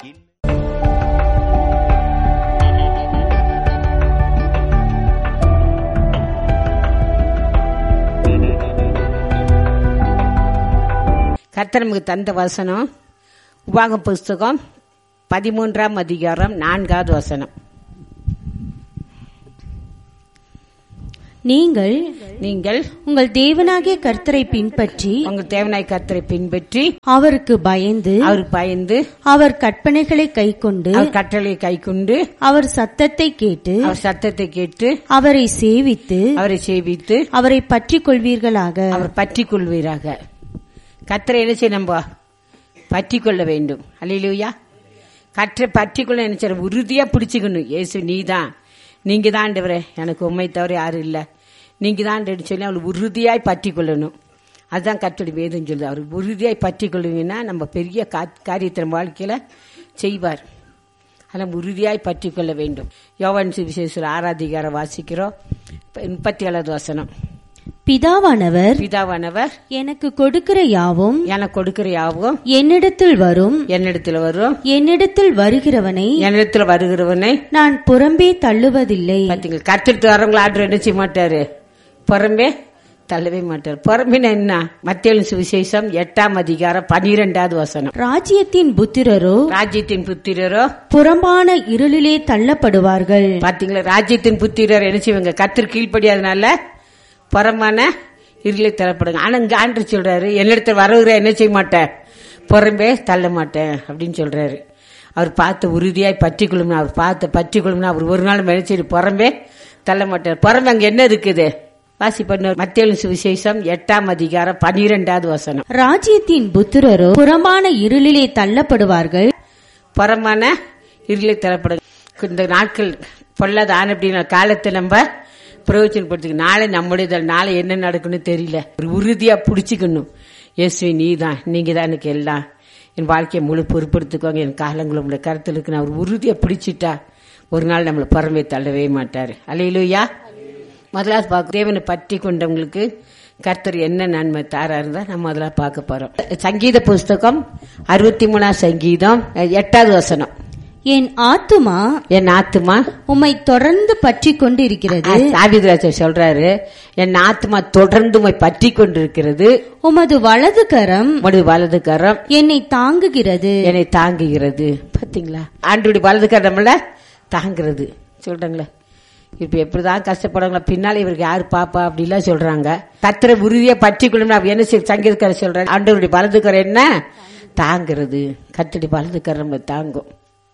கர்த்தர் நமக்கு தந்த வசனம் உபாக புஸ்தகம் பதிமூன்றாம் அதிகாரம் நான்காவது வசனம் நீங்கள் நீங்கள் உங்கள் தேவனாகிய கர்த்தரை பின்பற்றி உங்கள் தேவனாய் கர்த்தரை பின்பற்றி அவருக்கு பயந்து அவருக்கு பயந்து அவர் கற்பனைகளை கைக்கொண்டு அவர் கட்டளை கைக்கொண்டு அவர் சத்தத்தை கேட்டு அவர் சத்தத்தை கேட்டு அவரை சேவித்து அவரை சேவித்து அவரை பற்றிக் கொள்வீர்களாக அவர் பற்றி கொள்வீராக கர்த்தரை என்ன செய்ய நம்ம பற்றி கொள்ள வேண்டும் அல்லையிலூயா கற்றை பற்றி கொள்ள என்ன செய்ய உறுதியா பிடிச்சுக்கணும் இயேசு நீதான் நீங்க தான் ஆண்டவரே எனக்கு உண்மை தவிர யாரும் இல்லை நீங்க தான் ஆண்டவர்னு சொல்லி அவளை உறுதியாய் பற்றி கொள்ளணும் அதுதான் கத்தோட வேதம் சொல்லுது அவர் உறுதியாய் பற்றி கொள்ளுவீங்கன்னா நம்ம பெரிய கா- காரியத்தை நம்ம வாழ்க்கையில செய்வார் அதெல்லாம் உறுதியாய் பற்றி கொள்ள வேண்டும் யோவான் சுவிசேஷர் ஆராதிகார வாசிக்கிறோம் முப்பத்தி ஏழாவது வசனம் பிதாவானவர் பிதாவானவர் எனக்கு கொடுக்கிற யாவும் எனக்கு கொடுக்கிற யாவும் என்னிடத்தில் வரும் என்னிடத்துல வரும் என்னிடத்தில் வருகிறவனை என்னிடத்துல வருகிறவனை நான் புறம்பே தள்ளுவதில்லை பாத்தீங்களா கத்திரித்து வரவங்களை ஆர்டர் என்ன செய்ய மாட்டாரு புறம்பே தள்ளவே மாட்டார் புறம்பின என்ன மத்திய சுவிசேஷம் எட்டாம் அதிகாரம் பனிரெண்டாவது வசனம் ராஜ்யத்தின் புத்திரரோ ராஜ்யத்தின் புத்திரரோ புறம்பான இருளிலே தள்ளப்படுவார்கள் பாத்தீங்களா ராஜ்யத்தின் புத்திரர் என்ன செய்வாங்க கத்திர கீழ்ப்படியாதனால புறமான இருளை தரப்படுங்க ஆனா இங்க ஆண்டு சொல்றாரு என்னிடத்துல வரவுகிற என்ன செய்ய மாட்டேன் புறம்பே தள்ள மாட்டேன் அப்படின்னு சொல்றாரு அவர் பார்த்து உறுதியாய் பற்றி கொள்ளும்னா அவர் பார்த்து பற்றி கொள்ளும்னா அவர் ஒரு நாள் நினைச்சிட்டு புறம்பே தள்ள மாட்டார் புறம்பு அங்க என்ன இருக்குது வாசி பண்ண மத்திய சுவிசேஷம் எட்டாம் அதிகாரம் பனிரெண்டாவது வசனம் ராஜ்யத்தின் புத்திரரோ புறம்பான இருளிலே தள்ளப்படுவார்கள் புறமான இருளை தரப்படும் இந்த நாட்கள் பொல்லாத ஆன அப்படிங்கிற காலத்தை நம்ம பிரயோஜனப்படுத்திக்க நாளை நம்முடைய நாளை என்ன நடக்குன்னு தெரியல ஒரு உறுதியா பிடிச்சிக்கணும் இயேசுவை நீ தான் நீங்க தான் எனக்கு எல்லாம் என் வாழ்க்கையை முழு பொறுப்படுத்திக்கோங்க என் காலங்களும் உங்களுடைய கருத்தில் இருக்கு நான் ஒரு உறுதியா பிடிச்சிட்டா ஒரு நாள் நம்மளை புறமே தள்ளவே மாட்டாரு அலையிலுயா முதலாவது பார்க்க தேவனை பற்றி கொண்டவங்களுக்கு கர்த்தர் என்ன நன்மை தாரா இருந்தா நம்ம அதெல்லாம் பார்க்க போறோம் சங்கீத புஸ்தகம் அறுபத்தி மூணாம் சங்கீதம் எட்டாவது வசனம் என் ஆத்துமா என் ஆத்துமா உம்மை தொடர்ந்து பற்றி கொண்டு இருக்கிறது சாவிதராஜர் சொல்றாரு என் ஆத்துமா தொடர்ந்து உம்மை பற்றி கொண்டிருக்கிறது உமது வலது கரம் உமது வலது கரம் என்னை தாங்குகிறது என்னை தாங்குகிறது பாத்தீங்களா ஆண்டுடைய வலது கரம்ல தாங்குறது சொல்றாங்களே இப்ப எப்படிதான் கஷ்டப்படுறாங்களா பின்னால இவருக்கு யாரு பாப்பா அப்படிலாம் சொல்றாங்க கத்திர உறுதியா பற்றி கொள்ளும் என்ன செய்ய- சங்கீதக்காரர் சொல்றாரு ஆண்டவருடைய வலது கரம் என்ன தாங்குறது கத்தடி வலது கரம் நம்மளை தாங்கும்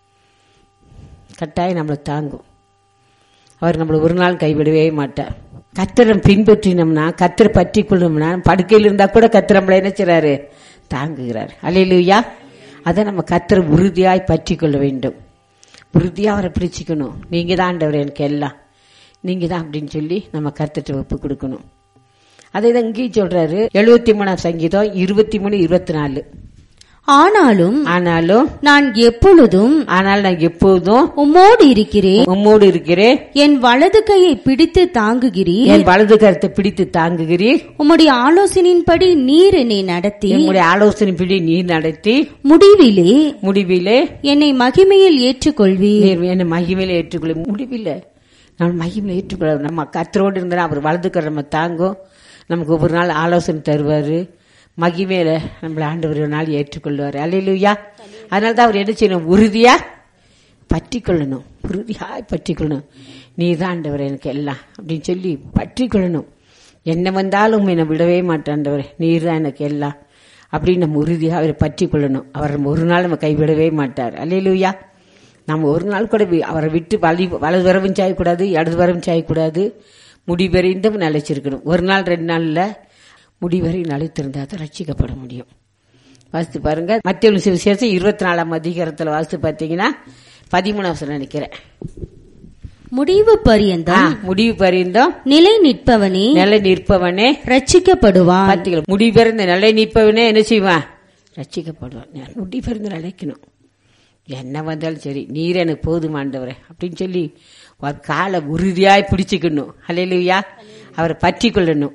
கட்டாயம் நம்மளை தாங்கும் அவர் நம்மளை ஒரு நாள் கைவிடவே மாட்டார் கத்திரம் பின்பற்றினோம்னா கத்திர பற்றி கொள்ளணும்னா படுக்கையில் இருந்தா கூட கத்திர நம்மளை என்ன செய்றாரு தாங்குகிறார் அல்லையிலுயா அதை நம்ம கத்திர உறுதியாய் பற்றி கொள்ள வேண்டும் உறுதியா அவரை பிடிச்சிக்கணும் நீங்க தான் ஆண்டவர் எனக்கு எல்லாம் நீங்க தான் அப்படின்னு சொல்லி நம்ம கருத்துட்டு ஒப்பு கொடுக்கணும் அதை தான் இங்கேயும் சொல்றாரு எழுபத்தி மூணாம் சங்கீதம் இருபத்தி மூணு இருபத்தி நாலு ஆனாலும் ஆனாலும் நான் எப்பொழுதும் ஆனால் நான் எப்போதும் உம்மோடு இருக்கிறேன் உம்மோடு இருக்கிறேன் என் வலது கையை பிடித்து தாங்குகிறீர் என் வலது கருத்தை பிடித்து தாங்குகிறீர் உம்முடைய ஆலோசனையின்படி நீர் என்னை நடத்தி என்னுடைய ஆலோசனைப்படி நீர் நடத்தி முடிவிலே முடிவிலே என்னை மகிமையில் ஏற்றுக்கொள்வீர் நீர் என்னை மகிமையில ஏற்றுக்கொள்ள முடிவில்லை நம்ம மகிமையில ஏற்றுக்கொள்ள நம்ம கத்தரோடு இருந்தா அவர் வலதுக்கிற நம்ம தாங்கும் நமக்கு ஒவ்வொரு நாள் ஆலோசனை தருவாரு மகிமையில நம்மளை ஆண்டவர் ஒரு நாள் ஏற்றுக்கொள்வார் அல்லையிலுயா அதனால தான் அவர் என்ன செய்யணும் உறுதியா பற்றி கொள்ளணும் உறுதியாய் பற்றி கொள்ளணும் நீ தான் ஆண்டவர் எனக்கு எல்லாம் அப்படின்னு சொல்லி பற்றி கொள்ளணும் என்ன வந்தாலும் என்னை விடவே மாட்டாண்டவர் நீர் தான் எனக்கு எல்லாம் அப்படின்னு நம்ம உறுதியாக அவரை பற்றி கொள்ளணும் அவர் நம்ம ஒரு நாள் நம்ம கைவிடவே மாட்டார் அல்லையிலுயா நம்ம ஒரு நாள் கூட வி- அவரை விட்டு வலி வலது வரவும் சாயக்கூடாது இடது வரவும் சாயக்கூடாது முடிவரைந்தும் நிலைச்சிருக்கணும் ஒரு நாள் ரெண்டு நாள்ல முடிவரை நிலைத்திருந்தா தான் ரட்சிக்கப்பட முடியும் வாசித்து பாருங்க மத்திய விசேஷம் இருபத்தி நாலாம் அதிகாரத்தில் வாசித்து பார்த்தீங்கன்னா பதிமூணாம் வசனம் நினைக்கிறேன் முடிவு ஆ, பரியந்தம் முடிவு பரிந்தோம் நிலை நிற்பவனே நிலை நிற்பவனே ரட்சிக்கப்படுவான் பார்த்தீங்களா முடிவெறிந்த நிலை நிற்பவனே என்ன செய்வான் ரட்சிக்கப்படுவான் முடிவெறிந்து நிலைக்கணும் என்ன வந்தாலும் சரி நீர் எனக்கு போதுமாண்டவரே அப்படின்னு சொல்லி ஒரு காலை உறுதியாய் பிடிச்சுக்கணும் ஹalleluya அவரை பற்றி கொள்ளணும்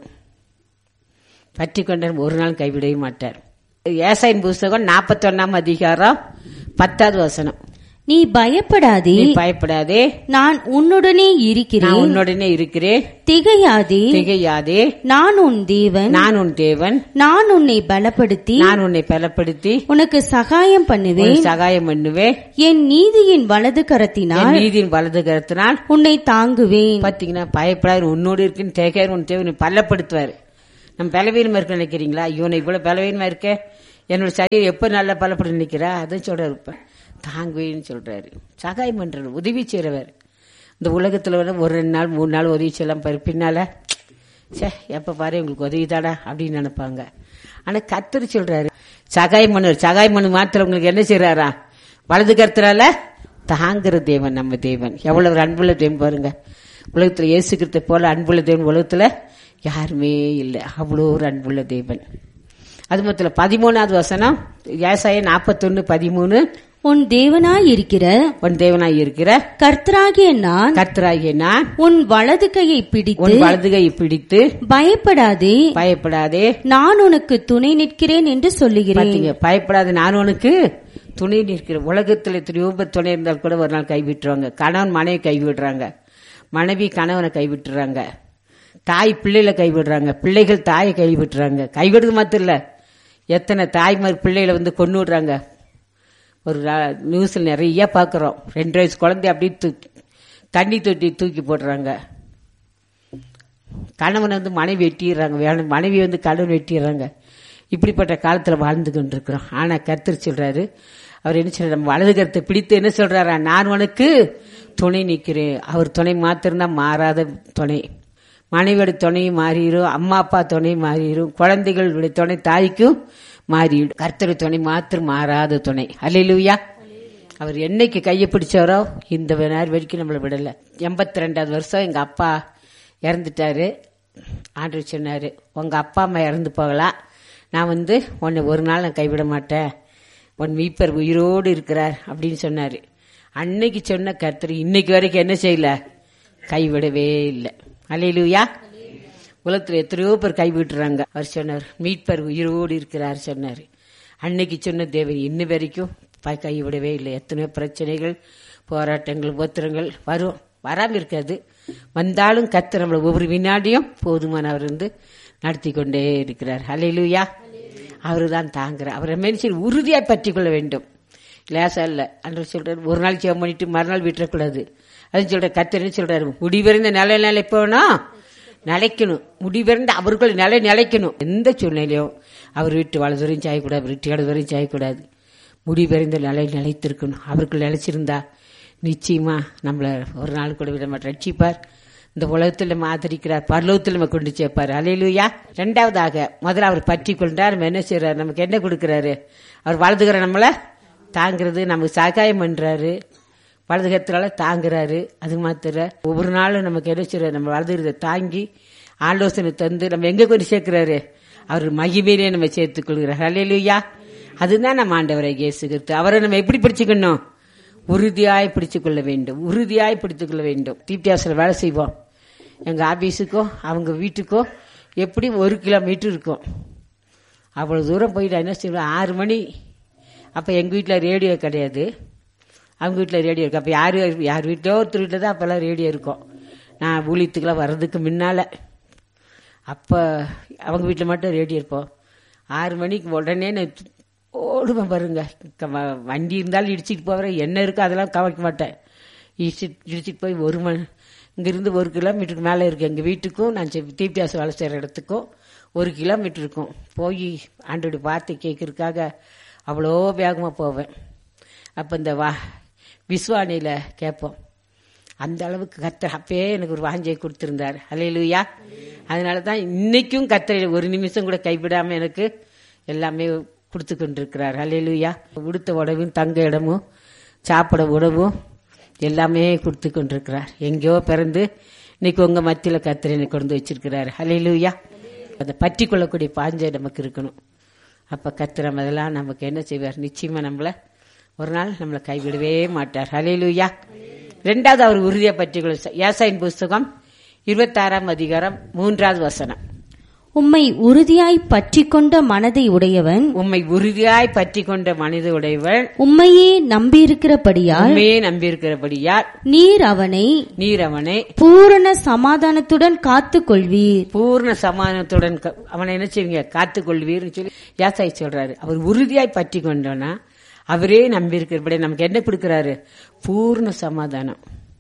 பற்றி கொண்ட ஒரு நாள் கைவிடவே மாட்டார் ஏசாயின் புஸ்தகம் நாற்பத்தொன்னாம் அதிகாரம் பத்தாவது வசனம் நீ பயப்படாதே நீ பயப்படாதே நான் உன்னுடனே நான் இருக்கிறேன் உன்னுடனே இருக்கிறேன் திகையாதே திகையாதே நான் உன் தேவன் நான் உன் தேவன் நான் உன்னை பலப்படுத்தி நான் உன்னை பலப்படுத்தி உனக்கு சகாயம் பண்ணுவேன் உனக்கு சகாயம் பண்ணுவேன் என் நீதியின் வலது கரத்தினால் என் நீதியின் வலது கருத்தினால் உன்னை தாங்குவேன் பாத்தீங்கன்னா பயப்படாது உன்னோடு இருக்குன்னு தேகையார் உன் தேவனை பலப்படுத்துவார் நம்ம பலவீனமா இருக்க நினைக்கிறீங்களா இவனை இவ்வளவு பலவீனமா இருக்க என்னோட சரீரம் எப்ப நல்லா பலப்படும் நினைக்கிறா அதுவும் சொல்றாரு இப்ப தாங்குவேன்னு சொல்றாரு சகாயம் பண்றாரு உதவி செய்றவர் இந்த உலகத்துல வந்து ஒரு ரெண்டு நாள் மூணு நாள் உதவி செய்யலாம் பாரு பின்னால சே எப்ப பாரு உங்களுக்கு உதவி தாடா அப்படின்னு நினைப்பாங்க ஆனா கத்தர் சொல்றாரு சகாயம் பண்ணுவார் சகாயம் பண்ணு மாத்திரம் உங்களுக்கு என்ன செய்யறாரா வலது கருத்துறால தாங்குற தேவன் நம்ம தேவன் எவ்வளவு ஒரு அன்புள்ள தேவன் பாருங்க உலகத்துல இயேசுக்கிறத போல அன்புள்ள தேவன் உலகத்துல யாருமே இல்லை அவ்வளோ ஒரு அன்புள்ள தேவன் அது மொத்தம் பதிமூணாவது வசனம் ஏசாய நாற்பத்தொன்னு பதிமூணு உன் தேவனாய் இருக்கிற உன் தேவனாய் இருக்கிற கர்த்தராகிய நான் கர்த்தராகிய நான் உன் வலது கையை பிடித்து உன் வலதுகை பிடித்து பயப்படாதே பயப்படாதே நான் உனக்கு துணை நிற்கிறேன் என்று சொல்லுகிறேன் பாத்தீங்க பயப்படாத நான் உனக்கு துணை நிற்கிற உலகத்துல எத்தனையோ பேர் துணை இருந்தால் கூட ஒரு நாள் கைவிட்டுருவாங்க கணவன் மனைவி கைவிடுறாங்க மனைவி கணவனை கைவிட்டுறாங்க தாய் பிள்ளைகளை கைவிடுறாங்க பிள்ளைகள் தாயை கைவிட்டுறாங்க கைவிடுறது மாத்திரம் இல்ல எத்தனை தாய்மார் பிள்ளைகளை வந்து கொண்டு விடுறாங்க ஒரு நா- நியூஸ்ல நிறைய பாக்குறோம் ரெண்டு வயசு குழந்தை அப்படியே தூக்கி தண்ணி தொட்டி தூக்கி போடுறாங்க கணவன் வந்து மனைவி வெட்டிடுறாங்க வேணும் மனைவி வந்து கணவன் வெட்டிடுறாங்க இப்படிப்பட்ட காலத்துல வாழ்ந்து கொண்டிருக்கிறோம் ஆனா கர்த்தர் சொல்றாரு அவர் என்ன சொல்றாரு நம்ம வலது கருத்தை பிடித்து என்ன சொல்றாரா நான் உனக்கு துணை நிற்கிறேன் அவர் துணை மாத்திரம்தான் மாறாத துணை மனைவியோட துணையும் மாறிடும் அம்மா அப்பா துணை மாறிடும் குழந்தைகளுடைய துணை தாய்க்கும் மாறிடும் கர்த்தர் துணை மாத்திரம் மாறாத துணை அல்லையிலுயா அவர் என்னைக்கு கையை பிடிச்சாரோ இந்த நேரம் வரைக்கும் நம்மளை விடல எண்பத்தி ரெண்டாவது வருஷம் எங்க அப்பா இறந்துட்டாரு ஆண்டு சொன்னாரு உங்க அப்பா அம்மா இறந்து போகலாம் நான் வந்து உன்னை ஒரு நாள் நான் கைவிட மாட்டேன் உன் மீப்பர் உயிரோடு இருக்கிறார் அப்படின்னு சொன்னாரு அன்னைக்கு சொன்ன கர்த்தர் இன்னைக்கு வரைக்கும் என்ன செய்யல கைவிடவே இல்லை அலையிலுயா உலகத்துல எத்தனையோ பேர் கைவிட்டுறாங்க அவர் சொன்னார் மீட்பர் உயிரோடு இருக்கிறார் சொன்னார் அன்னைக்கு சொன்ன தேவன் இன்ன வரைக்கும் ப- கைவிடவே இல்லை எத்தனையோ பிரச்சனைகள் போராட்டங்கள் உபத்திரங்கள் வரும் வராம இருக்காது வந்தாலும் கத்து நம்மளை ஒவ்வொரு வினாடியும் போதுமானவர் வந்து நடத்தி கொண்டே இருக்கிறார் அலையிலுயா அவரு தான் தாங்குறார் அவரை மனுஷன் உறுதியாய் பற்றி கொள்ள வேண்டும் லேசா இல்ல அன்று சொல்றாரு ஒரு நாள் ஜெபம் பண்ணிட்டு மறுநாள் விட்டுறக்கூடாது அது சொல்ற கத்தர் என்ன சொல்றாரு முடிவிருந்த நிலை நிலை போனா நிலைக்கணும் முடிவிருந்த அவர்கள் நிலை நிலைக்கணும் எந்த சூழ்நிலையும் அவர் வீட்டு வலதுவரையும் சாயக்கூடாது வீட்டு இடதுவரையும் சாயக்கூடாது முடிவறிந்த நிலை நிலைத்திருக்கணும் அவர்கள் நிலைச்சிருந்தா நிச்சயமா நம்மள ஒரு நாள் கூட விட மாட்டோம் ரட்சிப்பார் இந்த உலகத்தில் நம்ம ஆதரிக்கிறார் பரலோகத்தில் நம்ம கொண்டு சேர்ப்பார் அலையிலுயா ரெண்டாவதாக முதல்ல அவர் பற்றி கொண்டார் நம்ம என்ன செய்யறாரு நமக்கு என்ன கொடுக்கறாரு அவர் வலதுகிற நம்மள தாங்கிறது நமக்கு சகாயம் பண்றாரு வலதுகத்தினால தாங்குறாரு அது மாத்திர ஒவ்வொரு நாளும் நமக்கு என்ன செய்யறாரு நம்ம வலதுகிறத தாங்கி ஆலோசனை தந்து நம்ம எங்க கொண்டு சேர்க்கிறாரு அவர் மகிமையிலே நம்ம சேர்த்துக் கொள்கிறார் அலையிலுயா அதுதான் நம்ம ஆண்டவரை இயேசுகிறது அவரை நம்ம எப்படி பிடிச்சுக்கணும் உறுதியாய் பிடிச்சுக் கொள்ள வேண்டும் உறுதியாய் பிடித்துக் கொள்ள வேண்டும் தீப்தியாசில் வேலை செய்வோம் எங்க ஆபீஸுக்கோ அவங்க வீட்டுக்கோ எப்படி ஒரு கிலோமீட்டர் இருக்கும் அவ்வளவு தூரம் போயிட்டு என்ன செய்வோம் ஆறு மணி அப்ப எங்க வீட்டில் ரேடியோ கிடையாது அவங்க வீட்டில் ரேடியோ இருக்கு அப்ப யாரு யார் வீட்டிலோ ஒருத்தர் வீட்டில் தான் அப்பெல்லாம் ரேடியோ இருக்கும் நான் ஊழியத்துக்கெல்லாம் வர்றதுக்கு முன்னால அப்ப அவங்க வீட்டில் மட்டும் ரேடியோ இருப்போம் ஆறு மணிக்கு உடனே நான் து- ஓடுவேன் பாருங்க க- வ- வண்டி இருந்தாலும் இடிச்சிட்டு போவேன் என்ன இருக்கோ அதெல்லாம் கவனிக்க மாட்டேன் இடிச்சிட்டு இடிச்சிட்டு போய் ஒரு மணி இங்கிருந்து ஒரு கிலோமீட்டருக்கு மேலே இருக்கு எங்கள் வீட்டுக்கும் நான் தீபியாசம் வேலை செய்கிற இடத்துக்கும் ஒரு கிலோமீட்டர் இருக்கும் போய் ஆண்டோட வார்த்தை கேட்கறதுக்காக அவ்வளோ வேகமாக போவேன் அப்போ இந்த வா விஸ்வானியில் கேட்போம் அந்த அளவுக்கு கத்தர் அப்பயே எனக்கு ஒரு வாஞ்சை கொடுத்திருந்தார் அலையிலுயா அதனால தான் இன்னைக்கும் கத்தரை ஒரு நிமிஷம் கூட கைவிடாம எனக்கு எல்லாமே கொடுத்து கொண்டிருக்கிறார் அலையிலுயா உடுத்த உடவும் தங்க இடமும் சாப்பிட உணவும் எல்லாமே கொடுத்து கொண்டிருக்கிறார் எங்கேயோ பிறந்து இன்னைக்கு உங்க மத்தியில கத்தரை எனக்கு கொண்டு வச்சிருக்கிறார் அலையிலுயா அதை பற்றி கொள்ளக்கூடிய பாஞ்சை நமக்கு இருக்கணும் அப்ப கத்திரம் அதெல்லாம் நமக்கு என்ன செய்வார் நிச்சயமா நம்மள ஒரு நாள் நம்மளை கைவிடவே மாட்டார் ஹalleluya ரெண்டாவது அவர் உறுதியை பற்றி ஏசாயின் புஸ்தகம் இருபத்தாறாம் அதிகாரம் மூன்றாவது வசனம் உம்மை உறுதியாய் பற்றிக் கொண்ட மனதை உடையவன் உம்மை உறுதியாய் பற்றி கொண்ட மனித உடையவள் உம்மையே நம்பியிருக்கிறபடியால் உண்மையே நம்பியிருக்கிறபடியால் நீர் அவனை நீர் அவனை பூரண சமாதானத்துடன் காத்துக் கொள்வீர் பூர்ண சமாதானத்துடன் க- அவனை என்ன செய்வீங்க காத்துக் கொள்வீர்னு சொல்லி யாசாய் சொல்றாரு அவர் உறுதியாய் பற்றி கொண்டோன்னா அவரே நம்பியிருக்கிறபடி நமக்கு என்ன கொடுக்கிறாரு பூர்ண சமாதானம்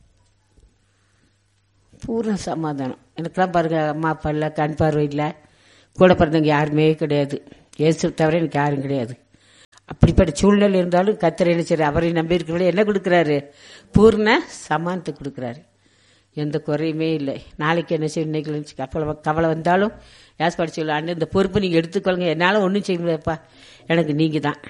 பூர்ண சமாதானம் எனக்குலாம் பாருங்க அம்மா அப்பா இல்லை கண் பார்வை இல்லை கூட பிறந்தவங்க யாருமே கிடையாது இயேசு தவிர எனக்கு யாரும் கிடையாது அப்படிப்பட்ட சூழ்நிலை இருந்தாலும் கத்தரை என்ன செய்றாரு? அவரை நம்பி இருக்கிறவங்களே என்ன கொடுக்குறாரு பூர்ண சமானத்தை கொடுக்குறாரு எந்த குறையுமே இல்லை நாளைக்கு என்ன செய்யும் இன்னைக்கு நினைச்சு கவலை கவலை வந்தாலும் யாஸ் படிச்சு அண்ணன் இந்த பொறுப்பை நீங்கள் எடுத்துக்கொள்ளுங்க என்னால் ஒன்றும் செய்ய முடியாதுப்பா எனக்கு நீங்கள் தான்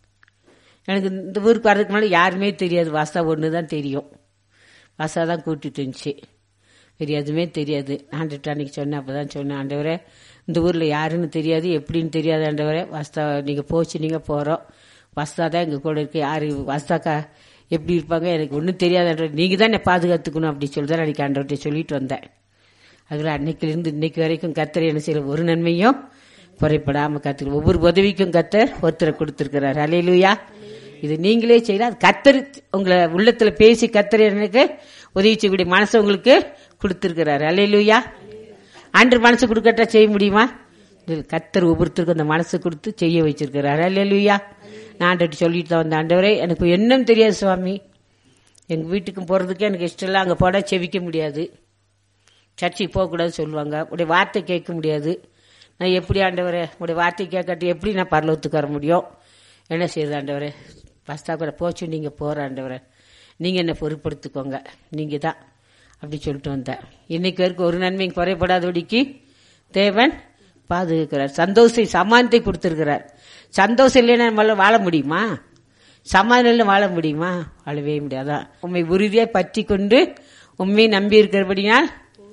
எனக்கு இந்த ஊருக்கு வர்றதுக்கு முன்னாடி யாருமே தெரியாது வாசா ஒன்று தான் தெரியும் வாசா தான் கூட்டிட்டு இருந்துச்சு வேறு எதுவுமே தெரியாது ஆண்டுட்டு அன்னைக்கு சொன்னேன் அப்போ தான் சொன்னேன் ஆண்டவரே இந்த ஊரில் யாருன்னு தெரியாது எப்படின்னு தெரியாது ஆண்டவரே வாஸ்தா நீங்கள் போச்சு நீங்கள் போகிறோம் வஸ்தா தான் எங்கள் கூட இருக்கு யாரு வஸ்தாக்கா எப்படி இருப்பாங்க எனக்கு ஒன்றும் தெரியாது ஆண்டவர் நீங்கள் தான் என்னை பாதுகாத்துக்கணும் அப்படி சொல்லி தான் அன்றைக்கி ஆண்டவர்கிட்ட சொல்லிட்டு வந்தேன் அதில் அன்னைக்கிலிருந்து இன்னைக்கு வரைக்கும் கத்தர் என்ன செய்யற ஒரு நன்மையும் குறைப்படாம கத்தர் ஒவ்வொரு உதவிக்கும் கத்தர் ஒருத்தரை கொடுத்திருக்கிறார் அலையிலுயா இது நீங்களே செய்யல அது கத்தர் உங்களை உள்ளத்துல பேசி கத்தர் எனக்கு உதவி செய்யக்கூடிய மனசை உங்களுக்கு கொடுத்திருக்கிறாரு அலையிலுயா ஆண்டு மனசு கொடுக்கட்டா செய்ய முடியுமா இது கத்தர் ஒவ்வொருத்தருக்கும் அந்த மனசு கொடுத்து செய்ய வச்சிருக்கிறாரு அலையிலுயா நான் ஆண்டுட்டு சொல்லிட்டு தான் வந்த ஆண்டவரே எனக்கு என்னன்னு தெரியாது சுவாமி எங்க வீட்டுக்கும் போறதுக்கு எனக்கு இஷ்டம் இல்லை அங்க போட செவிக்க முடியாது சர்ச்சுக்கு போகக்கூடாதுன்னு சொல்லுவாங்க உடைய வார்த்தை கேட்க முடியாது நான் எப்படி ஆண்டவரே உடைய வார்த்தை கேட்காட்டி எப்படி நான் பரலோகத்துக்கு வர முடியும் என்ன செய்யுது ஆண்டவரே பஸ்தா கூட போச்சு நீங்கள் போகிற ஆண்டவரே நீங்கள் என்ன பொறுப்படுத்திக்கோங்க நீங்கள் தான் அப்படி சொல்லிட்டு வந்தேன் இன்னைக்கு வரைக்கும் ஒரு நன்மையும் குறைபடாதபடிக்கு தேவன் பாதுகாக்கிறார் சந்தோஷத்தை சமானத்தை கொடுத்திருக்கிறார் சந்தோஷம் இல்லைன்னா நம்மளால வாழ முடியுமா சமாதானம் வாழ முடியுமா வாழவே முடியாதான் உண்மை உறுதியாக பற்றி கொண்டு உண்மையை நம்பி இருக்கிறபடினால்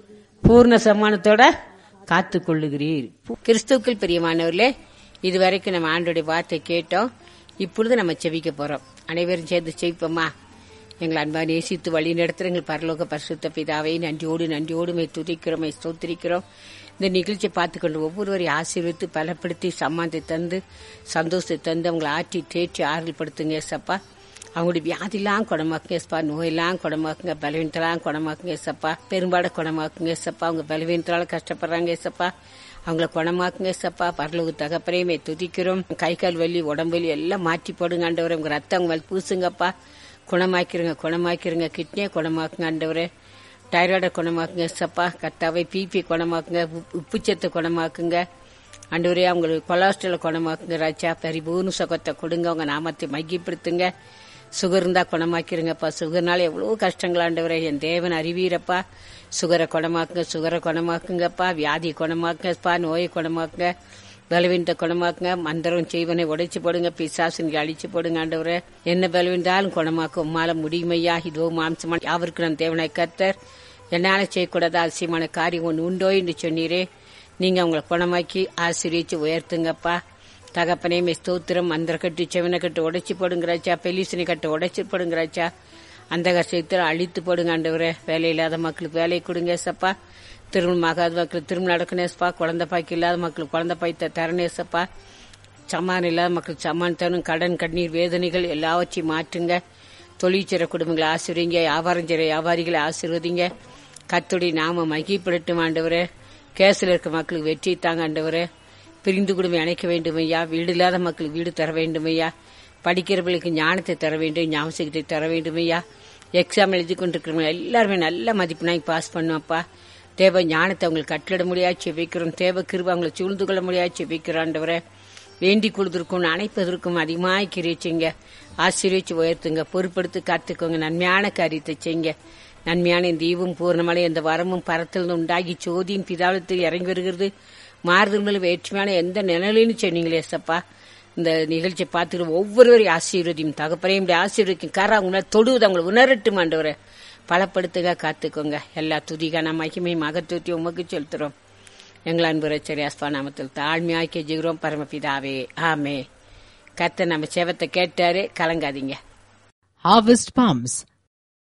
பூர்ண சமானத்தோட காத்து கொள்ளுகிறீர் கிறிஸ்துக்கள் பிரியமானவர்களே இதுவரைக்கும் நம்ம ஆண்டோடைய வார்த்தை கேட்டோம் இப்பொழுது நம்ம செவிக்க போறோம் அனைவரும் சேர்ந்து செவிப்போமா எங்களை அன்பா நேசித்து வழி நடத்துற எங்கள் பரலோக பரிசுத்த பிதாவை நன்றியோடு நன்றியோடு மே துதிக்கிறோம் மே ஸ்தோத்திரிக்கிறோம் இந்த நிகழ்ச்சியை பார்த்துக்கொண்டு ஒவ்வொருவரையும் ஆசீர்வித்து பலப்படுத்தி சம்மானத்தை தந்து சந்தோஷத்தை தந்து அவங்களை ஆற்றி தேற்றி ஆறுதல் படுத்துங்க ஏசப்பா அவங்களுடைய வியாதிலாம் குணமாக்குங்க ஏசப்பா நோயெல்லாம் குணமாக்குங்க பலவீனத்தெல்லாம் குணமாக்குங்க ஏசப்பா பெரும்பாட குணமாக்குங்க ஏசப்பா அவங்க பலவீனத்தால கஷ்டப்படுறாங்க ஏசப்பா அவங்கள குணமாக்குங்க ஏசப்பா பரலோக தகப்பறையுமே துதிக்கிறோம் கை கால் வலி உடம்பு வலி எல்லாம் மாற்றி போடுங்க ஆண்டவரே உங்க ரத்தம் அவங்க மேல பூசுங்கப்பா குணமாக்கிருங்க குணமாக்கிருங்க கிட்னியை குணமாக்குங்க ஆண்டவரே டைராய்டை குணமாக்குங்க சப்பா கத்தாவை பிபி குணமாக்குங்க உப்- உப்புச்சத்தை குணமாக்குங்க ஆண்டவரே அவங்களுக்கு கொலாஸ்ட்ரலை குணமாக்குங்க ராஜா பரிபூர்ண சுகத்தை கொடுங்க அவங்க நாமத்தை மையப்படுத்துங்க சுகர் இருந்தா குணமாக்கிருங்கப்பா சுகர்னால எவ்வளவு கஷ்டங்கள் ஆண்டவரே என் தேவன் அறிவீரப்பா சுகரை குணமாக்குங்க சுகரை குணமாக்குங்கப்பா வியாதி குணமாக்குங்கப்பா நோயை குணமாக்குங்க பலவீனத்தை குணமாக்குங்க மந்திரம் செய்வனை உடைச்சு போடுங்க பிசாசுங்க அழிச்சு போடுங்க ஆண்டவரே என்ன பலவீனாலும் குணமாக்கும் உம்மால முடியுமையா இதோ மாம்சமான யாவருக்கு நான் தேவனை கத்தர் என்னால செய்யக்கூடாத அதிசயமான காரியம் ஒன்று உண்டோ என்று சொன்னீரே நீங்க அவங்களை குணமாக்கி ஆசிரியச்சு உயர்த்துங்கப்பா தகப்பனே மே ஸ்தோத்திரம் மந்திர கட்டு செவனை கட்டு உடைச்சு போடுங்கிறாச்சா பெலிசனை கட்டு உடைச்சு போடுங்கிறாச்சா அந்த கஷ்டத்தில் அழித்து போடுங்க ஆண்டவரே வேலை இல்லாத மக்களுக்கு வேலையை கொடுங்க சப்பா திருமணம் ஆகாத மக்களுக்கு திருமணம் நடக்கணேசப்பா குழந்தை பாய்க்கு இல்லாத மக்களுக்கு குழந்தை பாய்த்த தரணேசப்பா சமான் இல்லாத மக்களுக்கு சமான் தரும் கடன் கண்ணீர் வேதனைகள் எல்லாவற்றையும் மாற்றுங்க தொழிற்சிற குடும்பங்களை ஆசிரியங்க வியாபாரம் செய்கிற வியாபாரிகளை ஆசீர்வதிங்க கத்துடைய நாம மகிப்படட்டும் ஆண்டவரே கேஸில் இருக்க மக்களுக்கு வெற்றி தாங்க ஆண்டவரே பிரிந்து குடும்பம் இணைக்க வேண்டும் ஐயா வீடு இல்லாத மக்களுக்கு வீடு தர வேண்டும் ஐயா படிக்கிறவர்களுக்கு ஞானத்தை தர வேண்டும் ஞாபகத்தை தர வேண்டும் ஐயா எக்ஸாம் எழுதி கொண்டிருக்கிறவங்க எல்லாருமே நல்ல மதிப்பெண்ணாய் பாஸ் பண்ணுவாப்பா தேவ ஞானத்தை அவங்களுக்கு கட்டளிட முடியாது செவிக்கிறோம் தேவ கிருப அவங்களை சூழ்ந்து கொள்ள முடியாது செவிக்கிறாண்டவரை வேண்டிக் கொள்வதற்கும் அணைப்பதற்கும் அதிகமாய் கிரிச்சிங்க ஆசீர்வச்சு உயர்த்துங்க பொறுப்படுத்தி காத்துக்கோங்க நன்மையான காரியத்தை செய்யுங்க நன்மையான இந்த ஈவும் பூர்ணமலை இந்த வரமும் பரத்தில் உண்டாகி சோதியின் பிதாளத்தில் இறங்கி வருகிறது மாறுதல் வேற்றுமையான எந்த நிழலின்னு சொன்னீங்களே சப்பா இந்த நிகழ்ச்சியை பார்த்துக்கிற ஒவ்வொருவரையும் ஆசீர்வதியும் தகப்பனையும் இப்படி ஆசீர்வதிக்கும் கார அவங்கள தொடுவது அவங்களை உணரட்டும் ஆண்டவரை பலப்படுத்துக காத்துக்கோங்க எல்லா துதிகான மகிமை மகத்துவத்தையும் உமக்கு செலுத்துறோம் எங்கள் அன்பு ரச்சரி அஸ்பா நாமத்தில் தாழ்மையாக்கி ஜிகிறோம் பரமபிதாவே ஆமே கத்த நம்ம செவத்தை கேட்டாரு கலங்காதீங்க Harvest Palms.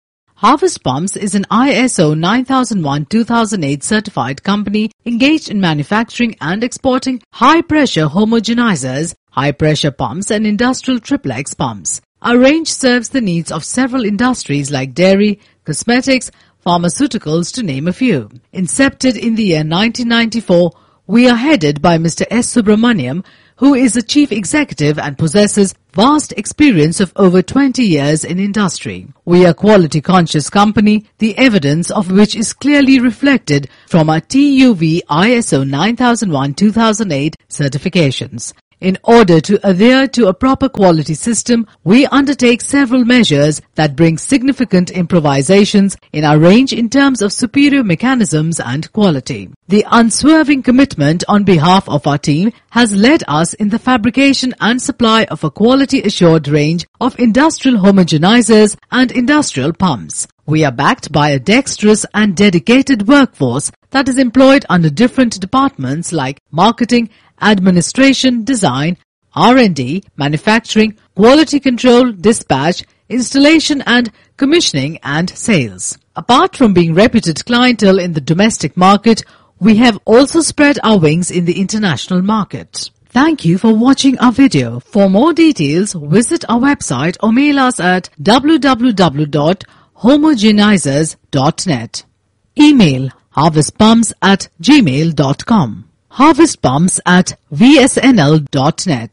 Harvest Pumps is an ISO 9001-2008 certified company engaged in manufacturing and exporting high-pressure homogenizers, high-pressure pumps and industrial triplex pumps. Our range serves the needs of several industries like dairy, cosmetics, pharmaceuticals to name a few. Incepted in the year 1994, we are headed by Mr. S. Subramaniam, who is a chief executive and possesses vast experience of over 20 years in industry. We are a quality conscious company, the evidence of which is clearly reflected from our TUV ISO 9001-2008 certifications. In order to adhere to a proper quality system, we undertake several measures that bring significant improvisations in our range in terms of superior mechanisms and quality. The unswerving commitment on behalf of our team has led us in the fabrication and supply of a quality assured range of industrial homogenizers and industrial pumps. We are backed by a dexterous and dedicated workforce that is employed under different departments like marketing, administration, design, R&D, manufacturing, quality control, dispatch, installation and commissioning and sales. Apart from being reputed clientele in the domestic market, we have also spread our wings in the international market. Thank you for watching our video. For more details, visit our website or mail us at www.homogenizers.net. Email harvestpumps at gmail.com. Harvestpumps at vsnl.net.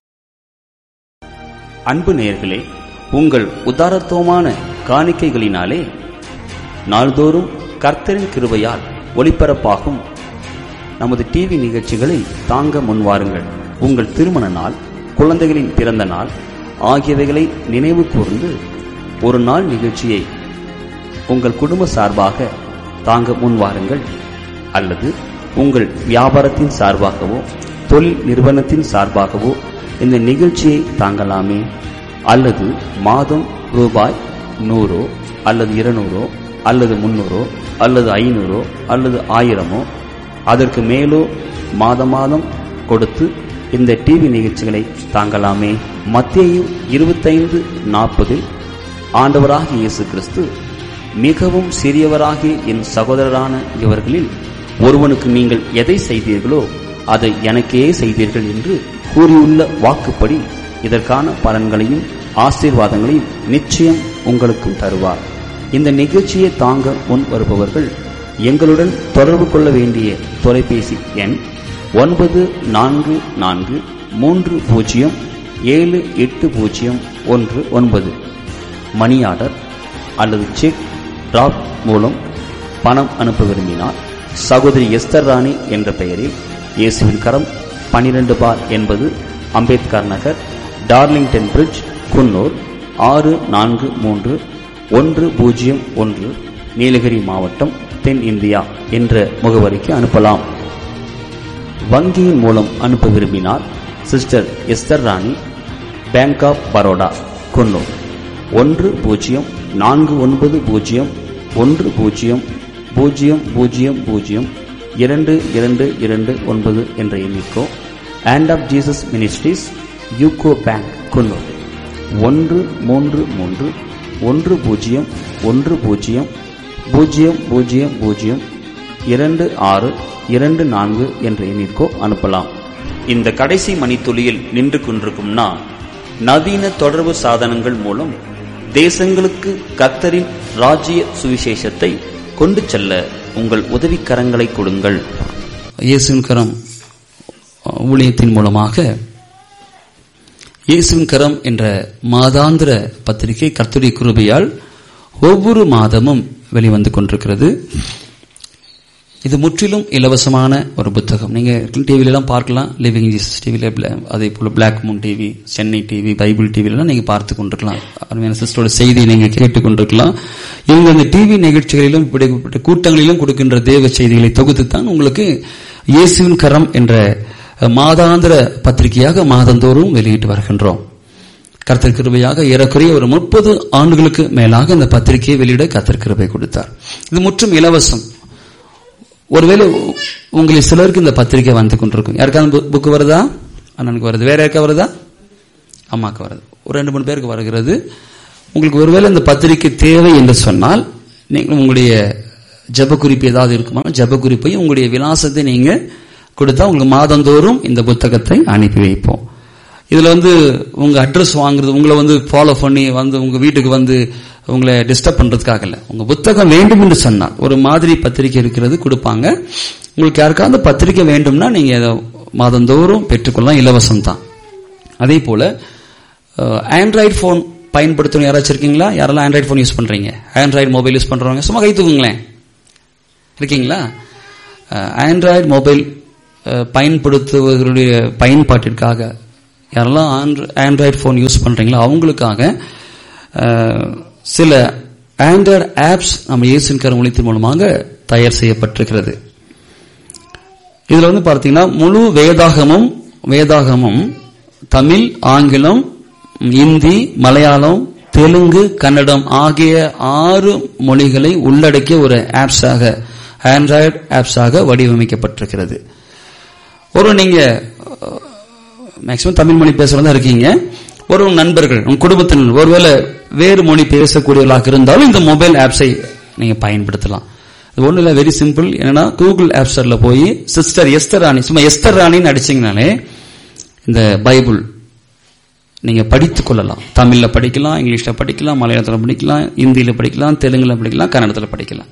அன்பு நேயர்களே உங்கள் உதாரத்துவமான காணிக்கைகளினாலே நாள்தோறும் கர்த்தரின் கிருபையால் ஒளிபரப்பாகும் நமது TV நிகழ்ச்சிகளை தாங்க முன்வாருங்கள் உங்கள் திருமண நாள் குழந்தைகளின் பிறந்த நாள் ஆகியவைகளை நினைவு கூர்ந்து ஒரு நாள் நிகழ்ச்சியை உங்கள் குடும்ப சார்பாக தாங்க முன்வாருங்கள் அல்லது உங்கள் வியாபாரத்தின் சார்பாகவோ தொழில் நிறுவனத்தின் சார்பாகவோ இந்த நிகழ்ச்சியை தாங்கலாமே அல்லது மாதம் ரூபாய் நூறோ அல்லது இருநூறோ அல்லது முன்னூறோ அல்லது ஐநூறோ அல்லது ஆயிரமோ அதற்கு மேலோ மாத மாதம் கொடுத்து இந்த டிவி நிகழ்ச்சிகளை தாங்கலாமே மத்தேயு இருபத்தைந்து நாற்பதில் ஆண்டவராகிய இயேசு கிறிஸ்து மிகவும் சிறியவராகிய என் சகோதரரான இவர்களில் ஒருவனுக்கு நீங்கள் எதை செய்தீர்களோ அதை எனக்கே செய்தீர்கள் என்று கூறியுள்ள வாக்குப்படி இதற்கான பலன்களையும் ஆசீர்வாதங்களையும் நிச்சயம் உங்களுக்கும் தருவார் இந்த நிகழ்ச்சியை தாங்க முன் வருபவர்கள் எங்களுடன் தொடர்பு கொள்ள வேண்டிய தொலைபேசி எண் ஒன்பது நான்கு நான்கு மூன்று பூஜ்ஜியம் ஏழு எட்டு பூஜ்ஜியம் ஒன்று ஒன்பது மணி ஆர்டர் அல்லது செக் டிராப் மூலம் பணம் அனுப்ப விரும்பினால் சகோதரி எஸ்தர் ராணி என்ற பெயரில் இயேசுவின் கரம் பனிரெண்டு பார் என்பது அம்பேத்கர் நகர் டார்லிங்டன் பிரிட்ஜ் குன்னூர் ஆறு நான்கு மூன்று ஒன்று பூஜ்ஜியம் ஒன்று நீலகிரி மாவட்டம் தென் இந்தியா என்ற முகவரிக்கு அனுப்பலாம் வங்கியின் மூலம் அனுப்ப விரும்பினால் sister Esther Rani Bank of Baroda Coonoor ஒன்று பூஜ்ஜியம் நான்கு ஒன்பது பூஜ்ஜியம் ஒன்று பூஜ்ஜியம் பூஜ்ஜியம் பூஜ்ஜியம் பூஜ்ஜியம் இரண்டு இரண்டு இரண்டு ஒன்பது என்ற எண்ணிக்கோ hand of Jesus Ministries UCO Bank Coonoor ஒன்று மூன்று மூன்று ஒன்று பூஜ்ஜியம் ஒன்று பூஜ்ஜியம் பூஜ்ஜியம் பூஜ்ஜியம் பூஜ்ஜியம் இரண்டு ஆறு இரண்டு நான்கு என்ற எண்ணிற்கோ அனுப்பலாம் இந்த கடைசி மணித்துளியில் நின்று கொண்டிருக்கும் நான் நவீன தொடர்பு சாதனங்கள் மூலம் தேசங்களுக்கு கத்தரின் ராஜ்ய சுவிசேஷத்தை கொண்டு செல்ல உங்கள் உதவிக்கரங்களை கொடுங்கள் இயேசுவின் கரம் ஊழியத்தின் மூலமாக இயேசுவின் கரம் என்ற மாதாந்திர பத்திரிகை கர்த்தருடைய கிருபையால் ஒவ்வொரு மாதமும் வெளிவந்து கொண்டிருக்கிறது இது முற்றிலும் இலவசமான ஒரு புத்தகம் நீங்க டிவில எல்லாம் பார்க்கலாம் லிவிங் ஜீசஸ் டிவில அதே போல Black Moon TV Chennai TV Bible டிவிலாம் நீங்க பார்த்து கொண்டிருக்கலாம் அருமையான சிஸ்டரோட செய்தியை நீங்க கேட்டுக் கொண்டிருக்கலாம் இவங்க அந்த டிவி நிகழ்ச்சிகளிலும் இப்படிப்பட்ட கூட்டங்களிலும் கொடுக்கின்ற தேவ செய்திகளை தொகுத்து தான் உங்களுக்கு இயேசுவின் கரம் என்ற மாதாந்திர பத்திரிகையாக மாதந்தோறும் வெளியிட்டு வருகின்றோம் கர்த்தர் கிருபையாக ஏறக்குறைய ஒரு முப்பது ஆண்டுகளுக்கு மேலாக இந்த பத்திரிகையை வெளியிட கர்த்தர் கிருபை கொடுத்தார் இது முற்றும் இலவசம் ஒருவேளை உங்களில் சிலருக்கு இந்த பத்திரிகை வந்து கொண்டிருக்கும் யாருக்காவது புக்கு வருதா அண்ணனுக்கு வருது வேற யாருக்கா வருதா அம்மாக்கு வருது ஒரு ரெண்டு மூணு பேருக்கு வருகிறது உங்களுக்கு ஒருவேளை இந்த பத்திரிகை தேவை என்று சொன்னால் நீங்கள் உங்களுடைய ஜெப குறிப்பு ஏதாவது இருக்குமா ஜெப குறிப்பையும் உங்களுடைய விலாசத்தை நீங்க கொடுத்தா உங்களுக்கு மாதந்தோறும் இந்த புத்தகத்தை அனுப்பி வைப்போம் இதுல வந்து உங்க அட்ரஸ் வாங்குறது உங்களை வந்து ஃபாலோ பண்ணி வந்து உங்க வீட்டுக்கு வந்து உங்களை டிஸ்டர்ப் பண்றதுக்காக இல்ல உங்க புத்தகம் வேண்டும் என்று சொன்னால் ஒரு மாதிரி பத்திரிக்கை இருக்கிறது கொடுப்பாங்க உங்களுக்கு யாருக்காவது பத்திரிக்கை வேண்டும்னா நீங்க அதை மாதந்தோறும் பெற்றுக்கொள்ளலாம் இலவசம் தான் அதே போல ஆண்ட்ராய்டு ஃபோன் பயன்படுத்தணும் யாராச்சும் இருக்கீங்களா யாரெல்லாம் ஆண்ட்ராய்டு ஃபோன் யூஸ் பண்றீங்க ஆண்ட்ராய்டு மொபைல் யூஸ் பண்றவங்க சும்மா கை தூக்குங்களேன் இருக்கீங்களா ஆண்ட்ராய்டு மொபைல் பயன்படுத்துவர்களுடைய பயன்பாட்டிற்காக யாரெல்லாம் ஆண்ட்ராய்டு ஃபோன் யூஸ் பண்றீங்களோ அவங்களுக்காக அஹ், சில ஆண்ட்ராய்டு ஆப்ஸ் நம்ம இயேசுவின் கருமொழித்தின் மூலமாக தயார் செய்யப்பட்டிருக்கிறது இதுல வந்து பார்த்தீங்கன்னா முழு வேதாகமும் வேதாகமும் தமிழ் ஆங்கிலம் இந்தி மலையாளம் தெலுங்கு கன்னடம் ஆகிய ஆறு மொழிகளை உள்ளடக்கிய ஒரு ஆப்ஸாக ஆண்ட்ராய்டு ஆப்ஸாக வடிவமைக்கப்பட்டிருக்கிறது ஒரு நீங்க மேக்சிமம் தமிழ் மொழி பேசுறதா இருக்கீங்க ஒரு உங்க நண்பர்கள் உங்க குடும்பத்தினர் ஒருவேளை வேறு மொழி பேசக்கூடியவர்களாக இருந்தாலும் இந்த மொபைல் ஆப்ஸை நீங்க பயன்படுத்தலாம் இது ஒண்ணு இல்ல வெரி சிம்பிள் என்னன்னா கூகுள் ஆப் ஸ்டோர்ல போய் சிஸ்டர் எஸ்தர் ராணி சும்மா எஸ்தர் ராணின்னு அடிச்சீங்கனாலே இந்த பைபிள் நீங்க படித்துக் கொள்ளலாம் தமிழ்ல படிக்கலாம் இங்கிலீஷ்ல படிக்கலாம் மலையாளத்துல படிக்கலாம் இந்தியில படிக்கலாம் தெலுங்குல படிக்கலாம் கன்னடத்துல படிக்கலாம்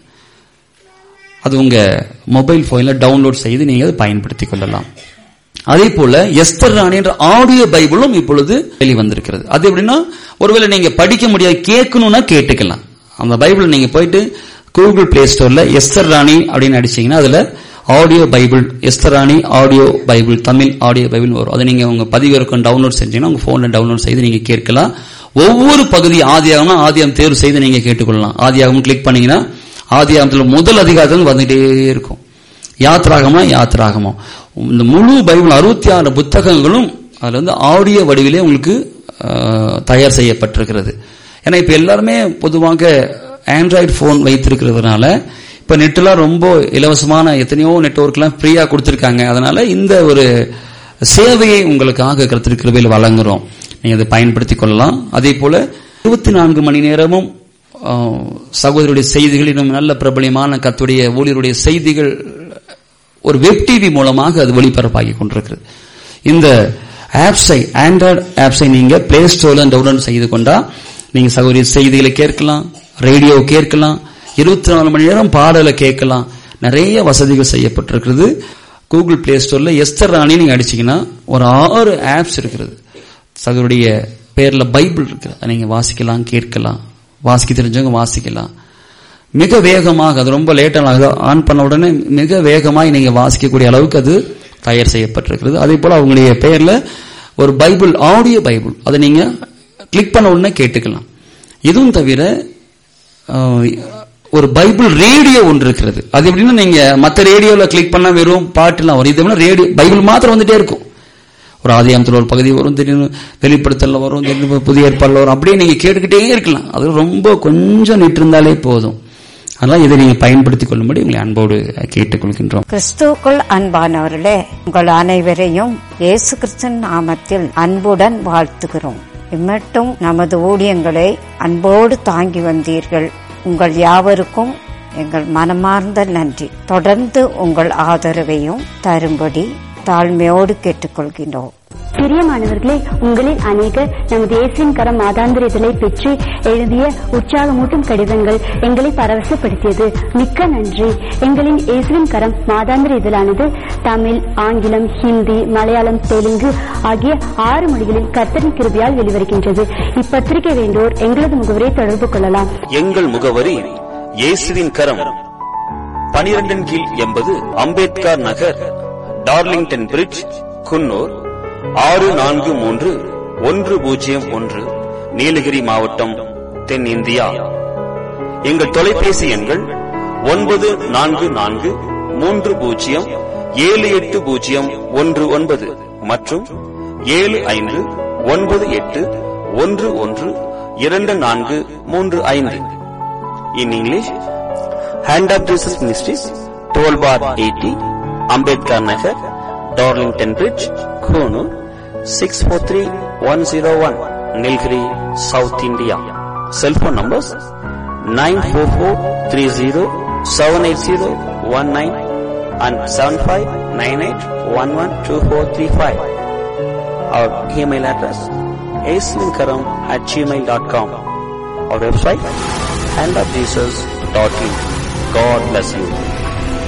அது உங்க மொபைல் போன்ல டவுன்லோட் செய்து நீங்க அதை பயன்படுத்திக் கொள்ளலாம் அதே போல எஸ்தர் ராணி என்ற ஆடியோ பைபிளும் இப்பொழுது வெளிவந்திருக்கிறது அது எப்படின்னா ஒருவேளை நீங்க படிக்க முடியாது கேட்கணும்னா கேட்டுக்கலாம் அந்த பைபிள் நீங்க போயிட்டு கூகுள் பிளே ஸ்டோர்ல எஸ்தர் ராணி அப்படின்னு அடிச்சீங்கன்னா அதுல audio Bible Esther Rani audio Bible Tamil audio Bible வரும் அதை நீங்க உங்க பதிவிறக்கம் டவுன்லோட் செஞ்சீங்கன்னா உங்க போன்ல டவுன்லோட் செய்து நீங்க கேட்கலாம் ஒவ்வொரு பகுதி ஆதியாகம்னா ஆதியாகம் தேர்வு செய்து நீங்க கேட்டுக்கொள்ளலாம் ஆதியாகம் கிளிக் பண்ணீங்கன்னா ஆதியாகத்துல முதல் அதிகாரத்தில் வந்துட்டே இருக்கும் யாத்ராகமா யாத்ராகமா இந்த முழு பைபிள் அறுபத்தி ஆறு புத்தகங்களும் அதுல வந்து ஆடியோ வடிவிலே உங்களுக்கு அஹ், தயார் செய்யப்பட்டிருக்கிறது ஏன்னா இப்ப எல்லாருமே பொதுவாக ஆண்ட்ராய்டு போன் வைத்திருக்கிறதுனால இப்ப நெட்லாம் ரொம்ப இலவசமான எத்தனையோ நெட்வொர்க்லாம் ஃப்ரீயா கொடுத்திருக்காங்க அதனால இந்த ஒரு சேவையை உங்களுக்காக கருத்திருக்கிறவையில் வழங்குறோம் நீங்க அதை பயன்படுத்திக் கொள்ளலாம் அதே போல இருபத்தி நான்கு மணி நேரமும் ஆஹ், சகோதரருடைய செய்திகள் இன்னும் நல்ல பிரபலியமான கத்துடைய ஊழியருடைய செய்திகள் ஒரு வெப் டிவி மூலமாக அது ஒளிபரப்பாகி கொண்டிருக்கிறது இந்த ஆப்ஸை ஆண்ட்ராய்டு ஆப்ஸை நீங்க பிளே ஸ்டோர்ல டவுன்லோட் செய்து கொண்டா நீங்க சகோதரி செய்திகளை கேட்கலாம் ரேடியோ கேட்கலாம் இருபத்தி நாலு மணி நேரம் பாடலை கேட்கலாம் நிறைய வசதிகள் செய்யப்பட்டிருக்கிறது கூகுள் பிளே ஸ்டோர்ல எஸ்தர் ராணி நீங்க அடிச்சீங்கன்னா ஒரு ஆறு ஆப்ஸ் இருக்கிறது சகோதரிய பேர்ல பைபிள் இருக்கு அதை நீங்க வாசிக்கலாம் கேட்கலாம் வாசிக்க தெரிஞ்சவங்க வாசிக்கலாம் மிக வேகமாக அது ரொம்ப லேட்டாக ஆன் பண்ண உடனே மிக வேகமாக நீங்க வாசிக்கக்கூடிய அளவுக்கு அது தயார் செய்யப்பட்டிருக்கிறது அதே போல அவங்களுடைய பெயர்ல ஒரு பைபிள் ஆடியோ பைபிள் அதை நீங்க கிளிக் பண்ண உடனே கேட்டுக்கலாம் இதுவும் தவிர அஹ், ஒரு பைபிள் ரேடியோ ஒன்று இருக்கிறது அது எப்படின்னா நீங்க மத்த ரேடியோல கிளிக் பண்ணா வெறும் பாட்டுலாம் வரும் இது ரேடியோ பைபிள் மாத்திரம் வந்துட்டே இருக்கும் ஒரு ஆதியாமத்தில் ஒரு பகுதி வரும் திடீர்னு வெளிப்படுத்தல வரும் திடீர்னு புதிய ஏற்பாடுல வரும் அப்படியே நீங்க கேட்டுக்கிட்டே இருக்கலாம் அது ரொம்ப கொஞ்சம் நிட்டு இருந்தாலே போதும் அதனால இதை நீங்க பயன்படுத்திக் கொள்ளும்படி உங்களை அன்போடு கேட்டுக்கொள்கின்றோம் கிறிஸ்துவுக்குள் அன்பானவர்களே உங்கள் அனைவரையும் இயேசு கிறிஸ்தன் நாமத்தில் அன்புடன் வாழ்த்துகிறோம் இம்மட்டும் நமது ஊழியங்களை அன்போடு தாங்கி வந்தீர்கள் உங்கள் யாவருக்கும் எங்கள் மனமார்ந்த நன்றி தொடர்ந்து உங்கள் ஆதரவையும் தரும்படி தாழ்மையோடு கேட்டுக்கொள்கின்றோம் பிரியமானவர்களே உங்களில் அநேகர் நமது இயேசுவின் கரம் மாதாந்திர இதழை பெற்று எழுதிய உற்சாகமூட்டும் கடிதங்கள் எங்களை பரவசப்படுத்தியது மிக்க நன்றி எங்களின் இயேசுவின் கரம் மாதாந்திர இதழானது தமிழ் ஆங்கிலம் ஹிந்தி மலையாளம் தெலுங்கு ஆகிய ஆறு மொழிகளில் கர்த்தரின் கிருபையால் வெளிவருகின்றது இப்பத்திரிகை வேண்டோர் எங்களது முகவரை தொடர்பு கொள்ளலாம் எங்கள் முகவரி இயேசுவின் கரம் பனிரெண்டின் கீழ் எண்பது அம்பேத்கர் நகர் டார்லிங்டன் பிரிட்ஜ் குன்னூர் ஆறு நான்கு மூன்று ஒன்று பூஜ்ஜியம் ஒன்று நீலகிரி மாவட்டம் தென் இந்தியா எங்கள் தொலைபேசி எண்கள் ஒன்பது நான்கு நான்கு மூன்று பூஜ்ஜியம் ஏழு எட்டு பூஜ்ஜியம் ஒன்று ஒன்பது மற்றும் ஏழு ஐந்து ஒன்பது எட்டு ஒன்று ஒன்று இரண்டு நான்கு மூன்று ஐந்து in English hand of Jesus Ministries twelve bar eighty Ambedkar Nagar Darlington Bridge Coonoor six four three one zero one Nilgiri South India cellphone numbers nine four four three zero seven eight zero one nine and seven five nine eight one one two four three five. Our email address aslinkaram at gmail.com. Our website handofjesus.in. God bless you.